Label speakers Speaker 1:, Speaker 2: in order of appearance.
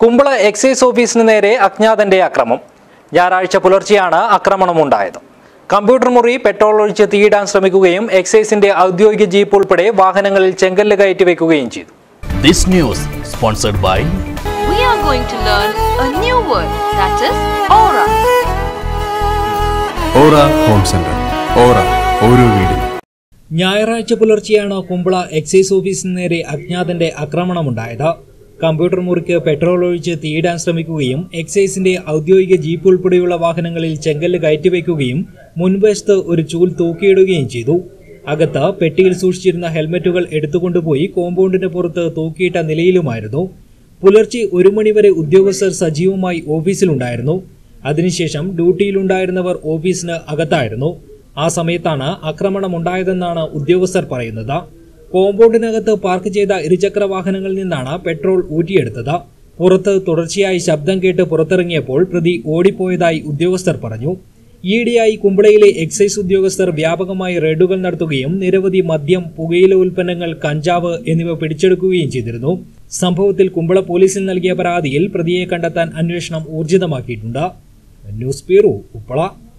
Speaker 1: Kumbla excise ഓഫീസിന് നേരെ അജ്ഞാതന്റെ അക്രമം ഞായറാഴ്ച പുലർച്ചെയാണ് ആക്രമണമുണ്ടായത് കമ്പ്യൂട്ടർ മുറി പെട്രോൾ ഒഴിച്ച് തീയിടാൻ ശ്രമിക്കുകയും എക്സൈസിന്റെ ഔദ്യോഗിക ജീപ്പ് ഉൾപ്പെടെ വാഹനങ്ങളിൽ ചെങ്കല്ല് കയറ്റി വെക്കുകയും ചെയ്തു
Speaker 2: This news sponsored by
Speaker 3: we are going to learn a new word that is aura.
Speaker 4: Aura home centre aura ഓരോ വീടിനും
Speaker 1: ഞായറാഴ്ച പുലർച്ചെയാണ് കുമ്പള എക്സൈസ് ഓഫീസിന് നേരെ അജ്ഞാതന്റെ ആക്രമണമുണ്ടായത് കമ്പ്യൂട്ടർ മുറിക്ക് പെട്രോൾ ഒഴിച്ച് തീയിടാൻ ശ്രമിക്കുകയും എക്സൈസിന്റെ ഔദ്യോഗിക ജീപ്പ് ഉൾപ്പെടെയുള്ള വാഹനങ്ങളിൽ ചെങ്കല്ല് കയറ്റിവെക്കുകയും മുൻവശത്ത് ഒരു ചൂൽ തൂക്കിയിടുകയും ചെയ്തു അകത്ത് പെട്ടിയിൽ സൂക്ഷിച്ചിരുന്ന ഹെൽമറ്റുകൾ എടുത്തുകൊണ്ടുപോയി കോമ്പൗണ്ടിന് പുറത്ത് തൂക്കിയിട്ട നിലയിലുമായിരുന്നു പുലർച്ചെ ഒരു മണിവരെ ഉദ്യോഗസ്ഥർ സജീവമായി ഓഫീസിലുണ്ടായിരുന്നു അതിനുശേഷം ഡ്യൂട്ടിയിലുണ്ടായിരുന്നവർ ഓഫീസിന് അകത്തായിരുന്നു ആ സമയത്താണ് ആക്രമണമുണ്ടായതെന്നാണ് ഉദ്യോഗസ്ഥർ പറയുന്നത് കോമ്പൗണ്ടിനകത്ത് പാർക്ക് ചെയ്ത ഇരുചക്ര വാഹനങ്ങളിൽ നിന്നാണ് പെട്രോൾ ഊറ്റിയെടുത്തത് പുറത്ത് തുടർച്ചയായി ശബ്ദം കേട്ട് പുറത്തിറങ്ങിയപ്പോൾ പ്രതി ഓടിപ്പോയതായി ഉദ്യോഗസ്ഥർ പറഞ്ഞു ഈയിടെയായി കുമ്പളയിലെ എക്സൈസ് ഉദ്യോഗസ്ഥർ വ്യാപകമായി റെയ്ഡുകൾ നടത്തുകയും നിരവധി മദ്യം പുകയില ഉൽപ്പന്നങ്ങൾ കഞ്ചാവ് എന്നിവ പിടിച്ചെടുക്കുകയും ചെയ്തിരുന്നു സംഭവത്തിൽ കുമ്പള പോലീസിൽ നൽകിയ പരാതിയിൽ പ്രതിയെ കണ്ടെത്താൻ അന്വേഷണം ഊർജിതമാക്കിയിട്ടുണ്ട് ന്യൂസ് ബ്യൂറോ ഉപ്പള